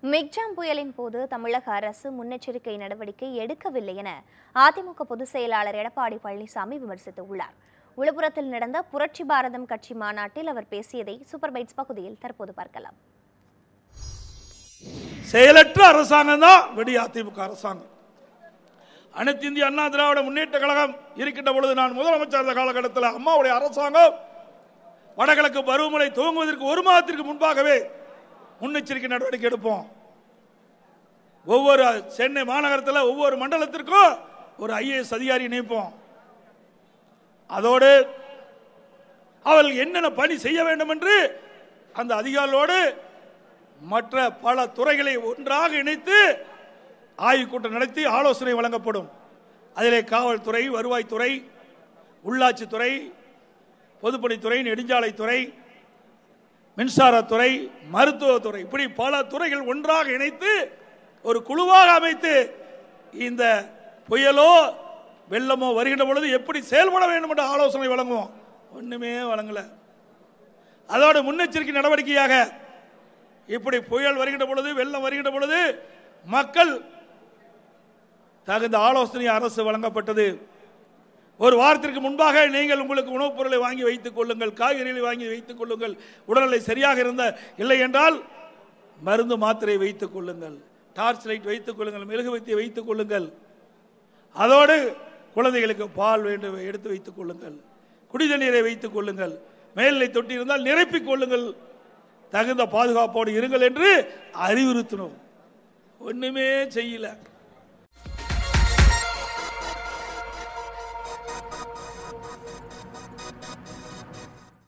Michaung புயலின் போது தமிழக அரசு முன்னெச்சரிக்கை நடவடிக்கை எடுக்கவில்லை என அதிமுக பொதுச் செயலாளர் எடப்பாடி பழனிசாமி விமர்சித்துள்ளார் விழுப்புரத்தில் நடந்த புரட்சி பாரதம் கட்சி மாநாட்டில் அவர் பேசியதை சூப்பர் பைட்ஸ் பகுதியில் தற்போது பார்க்கலாம் செயலற்ற அரசாங்கம் தான் வெடி அதிமுக அரசாங்கம் அனைத்து இந்திய அண்ணா திராவிட முன்னேற்ற கழகம் இருக்கின்ற பொழுது நான் முதலமைச்சர் இருந்த காலகட்டத்தில் அம்மாவுடைய அரசாங்கம் வடகிழக்கு பருவமழை துவங்குவதற்கு ஒரு மாதத்திற்கு முன்பாகவே முன்னெச்சரிக்கை நடவடிக்கை எடுப்போம் ஒவ்வொரு சென்னை மாநகரத்தில் ஒவ்வொரு மண்டலத்திற்கும் ஒரு ஐஏஎஸ் அதிகாரி நியமிப்போம் அதோடு அவர்கள் என்னென்ன பணி செய்ய வேண்டும் என்று அந்த அதிகாரிகளோடு மற்ற பல துறைகளை ஒன்றாக இணைத்து ஆய்வுக் கூட்டம் நடத்தி ஆலோசனை வழங்கப்படும் அதிலே காவல்துறை வருவாய்த்துறை உள்ளாட்சித்துறை பொதுப்பணித்துறை நெடுஞ்சாலைத்துறை மின்சாரத்துறை மருத்துவத்துறை இப்படி பல துறைகள் ஒன்றாக இணைத்து ஒரு குழுவாக அமைத்து இந்த புயலோ வெள்ளமோ வருகின்ற பொழுது எப்படி செயல்பட வேண்டும் என்ற ஆலோசனை வழங்குவோம் ஒண்ணுமே வழங்கல அதோட முன்னெச்சரிக்கை நடவடிக்கையாக இப்படி புயல் வருகின்ற பொழுது வெள்ளம் வருகின்ற பொழுது மக்கள் தகுந்த ஆலோசனை அரசு வழங்கப்பட்டது ஒரு வாரத்திற்கு முன்பாக நீங்கள் உங்களுக்கு உணவுப் பொருளை வாங்கி வைத்துக் கொள்ளுங்கள் காய்கறிகளை வாங்கி வைத்துக் கொள்ளுங்கள் உடல்நிலை சரியாக இருந்த இல்லை என்றால் மருந்து மாத்திரை வைத்துக் கொள்ளுங்கள் டார்ச் லைட் வைத்துக் கொள்ளுங்கள் மெழுகுவர்த்தி வைத்துக் கொள்ளுங்கள் அதோடு குழந்தைகளுக்கு பால் வேண்டும் எடுத்து வைத்துக் கொள்ளுங்கள் குடித நீரை வைத்துக் கொள்ளுங்கள் மேல்நிலை தொட்டி இருந்தால் நிரப்பிக் கொள்ளுங்கள் தகுந்த பாதுகாப்போடு இருங்கள் என்று அறிவுறுத்தினோம் ஒண்ணுமே செய்யல